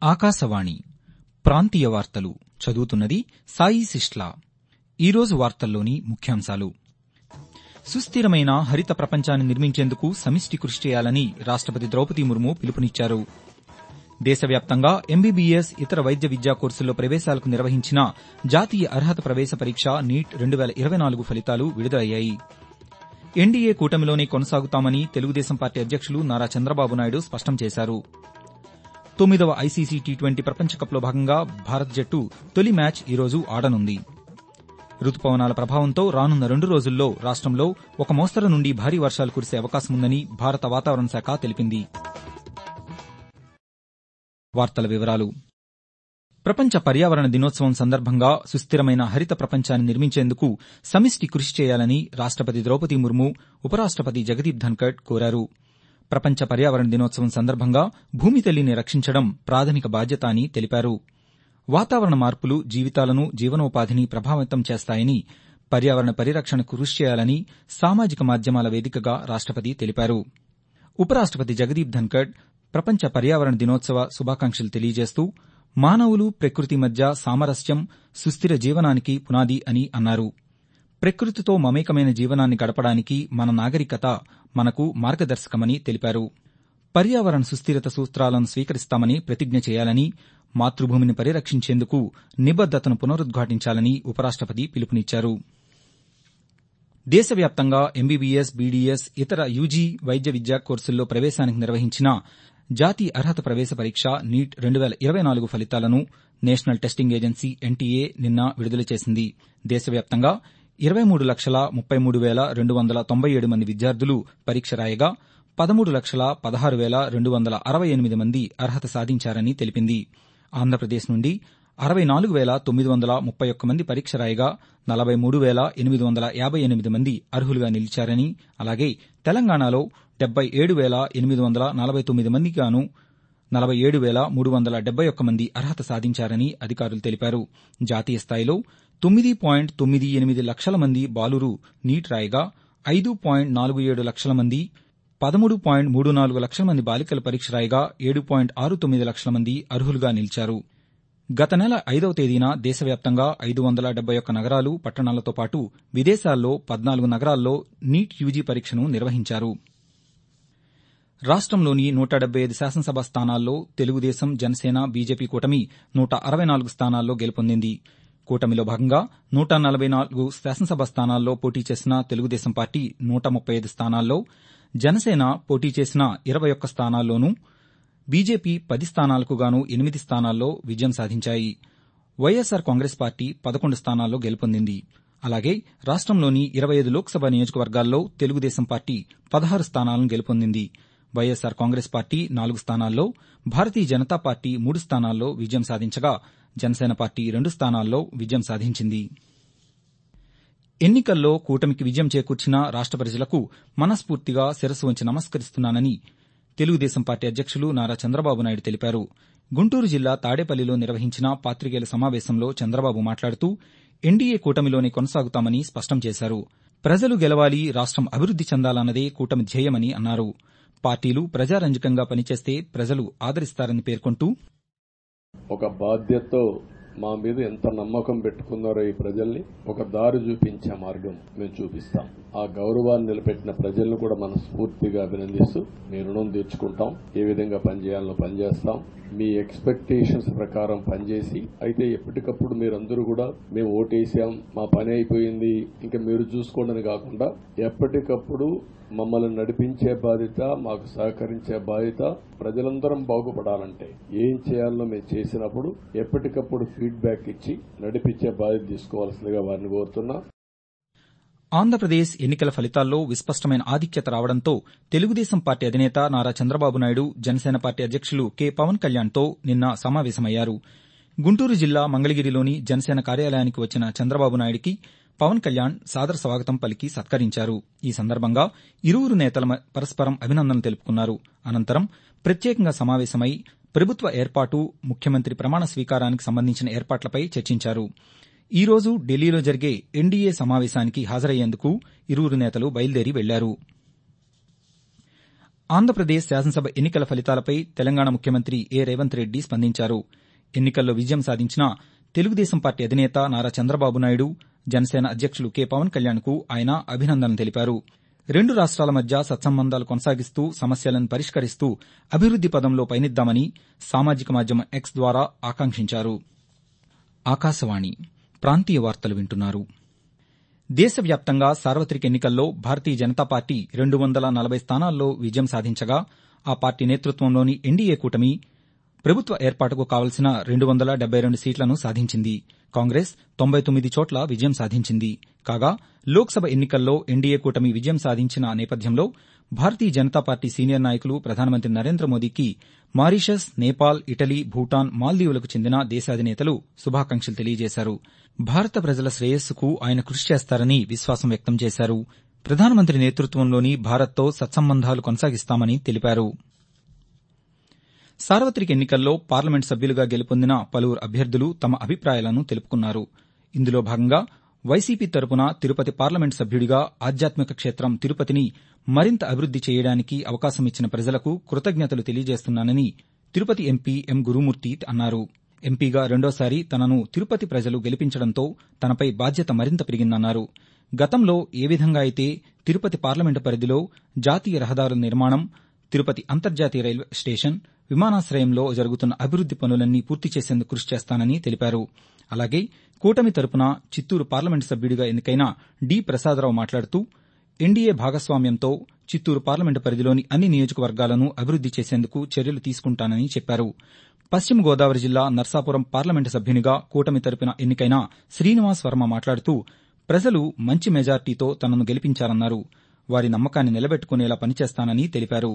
ఆకాశవాణి ప్రాంతీయ వార్తలు చదువుతున్నది సాయి సిస్లా ఈరోజు వార్తల్లోని ముఖ్యాంశాలు సుస్దిరమైన హరిత ప్రపంచాన్ని నిర్మించేందుకు సమిష్టి కృషి చేయాలని రాష్టపతి ద్రౌపది ముర్ము పిలుపునిచ్చారు దేశవ్యాప్తంగా ఎంబీబీఎస్ ఇతర వైద్య విద్యా కోర్సుల్లో ప్రవేశాలకు నిర్వహించిన జాతీయ అర్హత ప్రవేశ పరీక్ష నీట్ రెండు వేల ఇరవై నాలుగు ఫలితాలు విడుదలయ్యాయి ఎన్డీఏ కూటమిలోనే కొనసాగుతామని తెలుగుదేశం పార్టీ అధ్యక్షులు నారా చంద్రబాబు నాయుడు స్పష్టం చేశారు తొమ్మిదవ ఐసీసీ టీ ట్వంటీ ప్రపంచకప్లో భాగంగా భారత్ జట్టు తొలి మ్యాచ్ ఈరోజు ఆడనుంది రుతుపవనాల ప్రభావంతో రానున్న రెండు రోజుల్లో రాష్టంలో ఒక మోస్తరు నుండి భారీ వర్షాలు కురిసే అవకాశముందని భారత వాతావరణ శాఖ తెలిపింది వార్తల వివరాలు ప్రపంచ పర్యావరణ దినోత్సవం సందర్భంగా సుస్దిరమైన హరిత ప్రపంచాన్ని నిర్మించేందుకు సమిష్టి కృషి చేయాలని రాష్టపతి ద్రౌపది ముర్ము ఉపరాష్టపతి జగదీప్ ధన్కడ్ కోరారు ప్రపంచ పర్యావరణ దినోత్సవం సందర్భంగా భూమి తల్లిని రక్షించడం ప్రాథమిక బాధ్యత అని తెలిపారు వాతావరణ మార్పులు జీవితాలను జీవనోపాధిని ప్రభావితం చేస్తాయని పర్యావరణ పరిరక్షణకు కృషి చేయాలని సామాజిక మాధ్యమాల వేదికగా రాష్టపతి తెలిపారు ఉపరాష్టపతి జగదీప్ ధన్కడ్ ప్రపంచ పర్యావరణ దినోత్సవ శుభాకాంక్షలు తెలియజేస్తూ మానవులు ప్రకృతి మధ్య సామరస్యం సుస్దిర జీవనానికి పునాది అని అన్నారు ప్రకృతితో మమేకమైన జీవనాన్ని గడపడానికి మన నాగరికత మనకు మార్గదర్శకమని తెలిపారు పర్యావరణ సుస్దిరత సూత్రాలను స్వీకరిస్తామని ప్రతిజ్ఞ చేయాలని మాతృభూమిని పరిరక్షించేందుకు నిబద్దతను పునరుద్ఘాటించాలని ఉపరాష్టపతి పిలుపునిచ్చారు దేశవ్యాప్తంగా ఎంబీబీఎస్ బీడీఎస్ ఇతర యూజీ వైద్య విద్యా కోర్సుల్లో ప్రవేశానికి నిర్వహించిన జాతీయ అర్హత ప్రవేశ పరీక్ష నీట్ రెండు వేల ఇరవై నాలుగు ఫలితాలను నేషనల్ టెస్టింగ్ ఏజెన్సీ ఎన్టీఏ నిన్న విడుదల చేసింది దేశవ్యాప్తంగా ఇరవై మూడు లక్షల ముప్పై మూడు వేల రెండు వందల తొంభై ఏడు మంది విద్యార్థులు పరీక్ష రాయగా పదమూడు లక్షల పదహారు వేల రెండు వందల అరవై ఎనిమిది మంది అర్హత సాధించారని తెలిపింది ఆంధ్రప్రదేశ్ నుండి అరవై నాలుగు వేల తొమ్మిది వందల ముప్పై ఒక్క మంది పరీక్ష రాయగా నలభై మూడు వేల ఎనిమిది వందల యాబై ఎనిమిది మంది అర్హులుగా నిలిచారని అలాగే తెలంగాణలో డెబ్బై ఏడు వేల ఎనిమిది వందల నలభై తొమ్మిది మందికి గాను నలభై ఏడు వేల మూడు వందల డెబ్బై ఒక్క మంది అర్హత సాధించారని అధికారులు తెలిపారు జాతీయ స్థాయిలో తొమ్మిది పాయింట్ తొమ్మిది ఎనిమిది లక్షల మంది బాలురు నీట్ రాయగా ఐదు పాయింట్ నాలుగు ఏడు లక్షల మంది పదమూడు పాయింట్ మూడు నాలుగు లక్షల మంది బాలికల పరీక్ష రాయగా ఏడు పాయింట్ ఆరు తొమ్మిది లక్షల మంది అర్హులుగా నిలిచారు గత నెల ఐదవ తేదీన దేశవ్యాప్తంగా ఐదు వందల డెబ్బై ఒక్క నగరాలు పట్టణాలతో పాటు విదేశాల్లో పద్నాలుగు నగరాల్లో నీట్ యూజీ పరీక్షను నిర్వహించారు రాష్టంలోని నూట డెబ్బై ఐదు శాసనసభ స్థానాల్లో తెలుగుదేశం జనసేన బీజేపీ కూటమి నూట అరవై నాలుగు స్థానాల్లో గెలుపొందింది కూటమిలో భాగంగా నూట నలభై నాలుగు శాసనసభ స్థానాల్లో పోటీ చేసిన తెలుగుదేశం పార్టీ నూట ముప్పై ఐదు స్థానాల్లో జనసేన పోటీ చేసిన ఇరవై ఒక్క స్థానాల్లోనూ బీజేపీ పది స్థానాలకు గాను ఎనిమిది స్థానాల్లో విజయం సాధించాయి వైఎస్సార్ కాంగ్రెస్ పార్టీ పదకొండు స్థానాల్లో గెలుపొందింది అలాగే రాష్టంలోని ఇరవై ఐదు లోక్సభ నియోజకవర్గాల్లో తెలుగుదేశం పార్టీ పదహారు స్థానాలను గెలుపొందింది వైఎస్సార్ కాంగ్రెస్ పార్టీ నాలుగు స్థానాల్లో భారతీయ జనతా పార్టీ మూడు స్థానాల్లో విజయం సాధించగా జనసేన పార్టీ రెండు స్థానాల్లో విజయం సాధించింది ఎన్నికల్లో కూటమికి విజయం చేకూర్చిన రాష్ట ప్రజలకు మనస్ఫూర్తిగా శిరస్సు వంచి నమస్కరిస్తున్నానని తెలుగుదేశం పార్టీ అధ్యక్షులు నారా చంద్రబాబు నాయుడు తెలిపారు గుంటూరు జిల్లా తాడేపల్లిలో నిర్వహించిన పాతికేయుల సమావేశంలో చంద్రబాబు మాట్లాడుతూ ఎన్డీఏ కూటమిలోనే కొనసాగుతామని స్పష్టం చేశారు ప్రజలు గెలవాలి రాష్టం అభివృద్ది చెందాలన్నదే కూటమి ధ్యేయమని అన్నారు పార్టీలు ప్రజారంజకంగా పనిచేస్తే ప్రజలు ఆదరిస్తారని పేర్కొంటూ ఒక బాధ్యతతో మా మీద ఎంత నమ్మకం పెట్టుకున్నారో ఈ ప్రజల్ని ఒక దారి చూపించే మార్గం మేము చూపిస్తాం ఆ గౌరవాన్ని నిలబెట్టిన ప్రజలను కూడా మనస్ఫూర్తిగా అభినందిస్తూ మీ రుణం తీర్చుకుంటాం ఏ విధంగా పనిచేయాలో పనిచేస్తాం మీ ఎక్స్పెక్టేషన్స్ ప్రకారం పనిచేసి అయితే ఎప్పటికప్పుడు మీరందరూ కూడా మేము ఓటేసాం మా పని అయిపోయింది ఇంకా మీరు చూసుకోండి కాకుండా ఎప్పటికప్పుడు మమ్మల్ని నడిపించే బాధ్యత మాకు సహకరించే బాధ్యత ప్రజలందరం బాగుపడాలంటే ఏం చేయాలో మేము చేసినప్పుడు ఎప్పటికప్పుడు ఫీడ్బ్యాక్ ఇచ్చి నడిపించే బాధ్యత తీసుకోవాల్సిందిగా వారిని కోరుతున్నా ఆంధ్రప్రదేశ్ ఎన్నికల ఫలితాల్లో విస్పష్టమైన ఆధిక్యత రావడంతో తెలుగుదేశం పార్టీ అధినేత నారా చంద్రబాబు నాయుడు జనసేన పార్టీ అధ్యక్షులు కె పవన్ కళ్యాణ్తో నిన్న సమావేశమయ్యారు గుంటూరు జిల్లా మంగళగిరిలోని జనసేన కార్యాలయానికి వచ్చిన చంద్రబాబు నాయుడికి పవన్ కళ్యాణ్ సాదర స్వాగతం పలికి సత్కరించారు ఈ సందర్భంగా ఇరువురు నేతల పరస్పరం అభినందనలు తెలుపుకున్నారు అనంతరం ప్రత్యేకంగా సమావేశమై ప్రభుత్వ ఏర్పాటు ముఖ్యమంత్రి ప్రమాణ స్వీకారానికి సంబంధించిన ఏర్పాట్లపై చర్చించారు ఈ రోజు ఢిల్లీలో జరిగే ఎన్డీఏ సమావేశానికి హాజరయ్యేందుకు ఇరువురు నేతలు బయలుదేరి వెళ్లారు ఆంధ్రప్రదేశ్ శాసనసభ ఎన్నికల ఫలితాలపై తెలంగాణ ముఖ్యమంత్రి ఏ రేవంత్ రెడ్డి స్పందించారు ఎన్నికల్లో విజయం సాధించిన తెలుగుదేశం పార్టీ అధినేత నారా చంద్రబాబు నాయుడు జనసేన అధ్యక్షులు కె పవన్ కళ్యాణ్కు ఆయన అభినందనలు తెలిపారు రెండు రాష్ట్రాల మధ్య సత్సంబంధాలు కొనసాగిస్తూ సమస్యలను పరిష్కరిస్తూ అభివృద్ది పదంలో పయనిద్దామని సామాజిక మాధ్యమం ఎక్స్ ద్వారా ఆకాంక్షించారు ఆకాశవాణి ప్రాంతీయ వార్తలు వింటున్నారు దేశవ్యాప్తంగా సార్వత్రిక ఎన్నికల్లో భారతీయ జనతా పార్టీ రెండు వందల నలభై స్థానాల్లో విజయం సాధించగా ఆ పార్టీ నేతృత్వంలోని ఎన్డీఏ కూటమి ప్రభుత్వ ఏర్పాటుకు కావలసిన రెండు వందల డెబ్బై రెండు సీట్లను సాధించింది కాంగ్రెస్ తొంభై తొమ్మిది చోట్ల విజయం సాధించింది కాగా లోక్సభ ఎన్నికల్లో ఎన్డీఏ కూటమి విజయం సాధించిన నేపథ్యంలో భారతీయ జనతా పార్టీ సీనియర్ నాయకులు ప్రధానమంత్రి నరేంద్ర మోదీకి మారిషస్ నేపాల్ ఇటలీ భూటాన్ మాల్దీవులకు చెందిన దేశాధినేతలు శుభాకాంక్షలు తెలియజేశారు భారత ప్రజల శ్రేయస్సుకు ఆయన కృషి చేస్తారని విశ్వాసం వ్యక్తం చేశారు ప్రధానమంత్రి నేతృత్వంలోని భారత్తో సత్సంబంధాలు కొనసాగిస్తామని తెలిపారు సార్వత్రిక ఎన్నికల్లో పార్లమెంట్ సభ్యులుగా గెలుపొందిన పలువురు అభ్యర్థులు తమ అభిప్రాయాలను తెలుపుకున్నారు ఇందులో భాగంగా వైసీపీ తరపున తిరుపతి పార్లమెంట్ సభ్యుడిగా ఆధ్యాత్మిక క్షేత్రం తిరుపతిని మరింత అభివృద్ది చేయడానికి అవకాశం ఇచ్చిన ప్రజలకు కృతజ్ఞతలు తెలియజేస్తున్నానని తిరుపతి ఎంపీ ఎం గురుమూర్తి అన్నారు ఎంపీగా రెండోసారి తనను తిరుపతి ప్రజలు గెలిపించడంతో తనపై బాధ్యత మరింత పెరిగిందన్నారు గతంలో ఏ విధంగా అయితే తిరుపతి పార్లమెంటు పరిధిలో జాతీయ రహదారుల నిర్మాణం తిరుపతి అంతర్జాతీయ రైల్వే స్టేషన్ విమానాశ్రయంలో జరుగుతున్న అభివృద్ది పనులన్నీ పూర్తి చేసేందుకు కృషి చేస్తానని తెలిపారు అలాగే కూటమి తరపున చిత్తూరు పార్లమెంటు సభ్యుడిగా ఎన్నికైన డి ప్రసాదరావు మాట్లాడుతూ ఎన్డీఏ భాగస్వామ్యంతో చిత్తూరు పార్లమెంటు పరిధిలోని అన్ని నియోజకవర్గాలను అభివృద్ది చేసేందుకు చర్యలు తీసుకుంటానని చెప్పారు పశ్చిమ గోదావరి జిల్లా నర్సాపురం పార్లమెంటు సభ్యునిగా కూటమి తరపున ఎన్నికైన శ్రీనివాస్ వర్మ మాట్లాడుతూ ప్రజలు మంచి మెజార్టీతో తనను గెలిపించారన్నారు వారి నమ్మకాన్ని నిలబెట్టుకునేలా పనిచేస్తానని తెలిపారు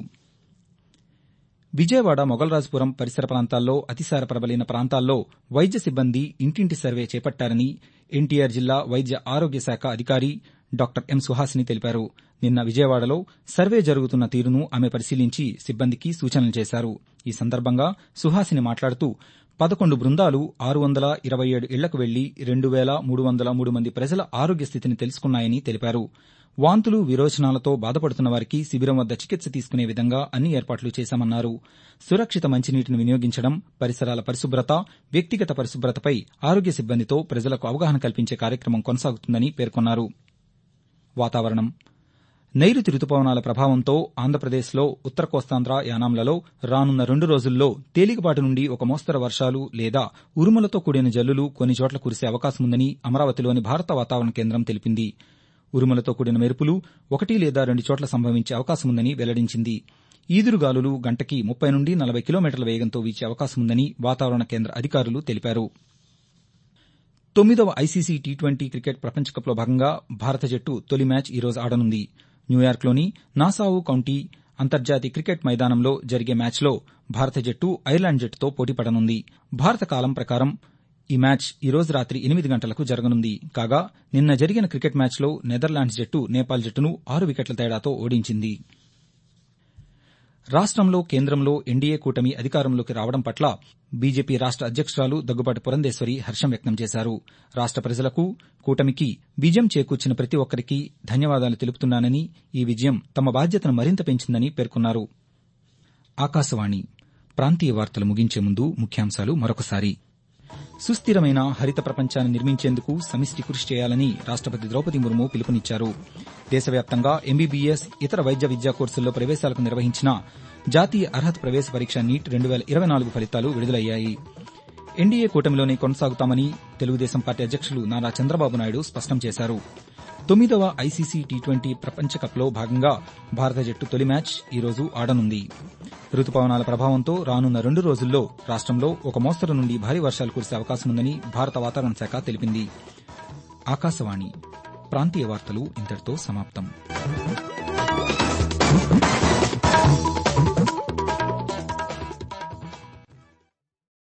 విజయవాడ మొగల్రాజుపురం పరిసర ప్రాంతాల్లో అతిసార ప్రబలిన ప్రాంతాల్లో వైద్య సిబ్బంది ఇంటింటి సర్వే చేపట్టారని ఎన్టీఆర్ జిల్లా వైద్య ఆరోగ్య శాఖ అధికారి డాక్టర్ ఎం సుహాసిని తెలిపారు నిన్న విజయవాడలో సర్వే జరుగుతున్న తీరును ఆమె పరిశీలించి సిబ్బందికి సూచనలు చేశారు ఈ సందర్భంగా సుహాసిని మాట్లాడుతూ పదకొండు బృందాలు ఆరు వందల ఇరవై ఏడు ఇళ్లకు వెళ్లి రెండు వేల మూడు వందల మూడు మంది ప్రజల ఆరోగ్య స్థితిని తెలుసుకున్నాయని తెలిపారు వాంతులు విరోచనాలతో బాధపడుతున్న వారికి శిబిరం వద్ద చికిత్స తీసుకునే విధంగా అన్ని ఏర్పాట్లు చేశామన్నారు సురక్షిత మంచినీటిని వినియోగించడం పరిసరాల పరిశుభ్రత వ్యక్తిగత పరిశుభ్రతపై ఆరోగ్య సిబ్బందితో ప్రజలకు అవగాహన కల్పించే కార్యక్రమం కొనసాగుతుందని పేర్కొన్నారు వాతావరణం నైరుతి రుతుపవనాల ప్రభావంతో ఆంధ్రప్రదేశ్లో ఉత్తర కోస్తాంధ్ర యానాంలలో రానున్న రెండు రోజుల్లో తేలికపాటి నుండి ఒక మోస్తరు వర్షాలు లేదా ఉరుములతో కూడిన జల్లులు కొన్ని చోట్ల కురిసే అవకాశముందని అమరావతిలోని భారత వాతావరణ కేంద్రం తెలిపింది ఉరుములతో కూడిన మెరుపులు ఒకటి లేదా రెండు చోట్ల సంభవించే అవకాశముందని వెల్లడించింది ఈదురుగాలులు గంటకి ముప్పై నుండి నలభై కిలోమీటర్ల వేగంతో వీచే అవకాశముందని వాతావరణ కేంద్ర అధికారులు తెలిపారు తొమ్మిదవ ఐసీసీ టీ ట్వంటీ క్రికెట్ ప్రపంచకప్లో భాగంగా భారత జట్టు తొలి మ్యాచ్ ఈరోజు ఆడనుంది న్యూయార్క్లోని నాసావు కౌంటీ అంతర్జాతీయ క్రికెట్ మైదానంలో జరిగే మ్యాచ్లో భారత జట్టు ఐర్లాండ్ జట్టుతో పోటీపడనుంది భారత కాలం ప్రకారం ఈ మ్యాచ్ ఈ రోజు రాత్రి ఎనిమిది గంటలకు జరగనుంది కాగా నిన్న జరిగిన క్రికెట్ మ్యాచ్లో నెదర్లాండ్స్ జట్టు నేపాల్ జట్టును ఆరు వికెట్ల తేడాతో ఓడించింది రాష్టంలో కేంద్రంలో ఎన్డీఏ కూటమి అధికారంలోకి రావడం పట్ల బీజేపీ రాష్ట అధ్యక్షురాలు దగ్గుబాటి పురంధేశ్వరి హర్షం వ్యక్తం చేశారు రాష్ట ప్రజలకు కూటమికి విజయం చేకూర్చిన ప్రతి ఒక్కరికి ధన్యవాదాలు తెలుపుతున్నానని ఈ విజయం తమ బాధ్యతను మరింత పెంచిందని పేర్కొన్నారు ఆకాశవాణి ప్రాంతీయ వార్తలు ముగించే ముందు ముఖ్యాంశాలు మరొకసారి సుస్థిరమైన హరిత ప్రపంచాన్ని నిర్మించేందుకు సమిష్టి కృషి చేయాలని రాష్టపతి ద్రౌపది ముర్ము పిలుపునిచ్చారు దేశవ్యాప్తంగా ఎంబీబీఎస్ ఇతర వైద్య విద్యా కోర్సుల్లో ప్రవేశాలకు నిర్వహించిన జాతీయ అర్హత ప్రవేశ పరీక్ష నీట్ రెండు వేల ఇరవై నాలుగు ఫలితాలు విడుదలయ్యాయి ఎన్డీఏ కూటమిలోనే కొనసాగుతామని తెలుగుదేశం పార్టీ అధ్యక్షులు నారా చంద్రబాబు నాయుడు స్పష్టం చేశారు తొమ్మిదవ ఐసీసీ టీ ట్వంటీ ప్రపంచ కప్లో భాగంగా భారత జట్టు తొలి మ్యాచ్ ఈరోజు ఆడనుంది రుతుపవనాల ప్రభావంతో రానున్న రెండు రోజుల్లో రాష్టంలో ఒక మోస్తరు నుండి భారీ వర్షాలు కురిసే అవకాశముందని భారత వాతావరణ శాఖ తెలిపింది ఆకాశవాణి ప్రాంతీయ వార్తలు ఇంతటితో సమాప్తం